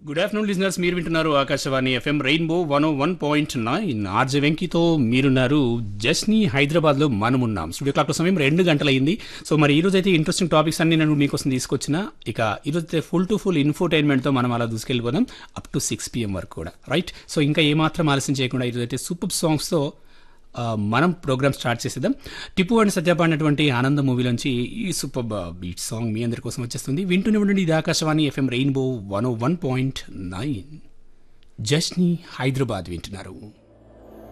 good afternoon listeners మీరు వింటున్నారు Akashvani FM Rainbow one O one point nine RJ వెంకితో మీరున్నారు జస్ని హైదరాబాద్లో మనం ఉన్నాం స్టూడియో క్లాక్ సమయం రెండు గంటలైంది సో మరి ఈ రోజు అయితే ఇంట్రెస్టింగ్ టాపిక్స్ అన్ని నేను మీకోసం తీసుకొచ్చిన ఇక ఈరోజు అయితే ఫుల్ టు ఫుల్ ఇన్ఫోటైన్మెంట్తో మనం అలా దూసుకెళ్ళిపోదాం అప్ టు సిక్స్ పిఎం వరకు కూడా రైట్ సో ఇంకా ఏమాత్రం ఆలస్యం చేయకుండా ఈరోజు అయితే సూపర్ సాంగ్స్తో ఆ, మనం ప్రోగ్రామ్ స్టార్ట్ చేసేద్దాం టిప్పు అండ్ సత్య పాడినటువంటి ఆనంద మూవీలోంచి ఈ సూపర్ బీట్ సాంగ్ మీ అందరి కోసం వచ్చేస్తుంది వింటూనే ఉండండి ఇది Akashvani FM Rainbow one O one point nine జస్ని హైదరాబాద్ వింటున్నారు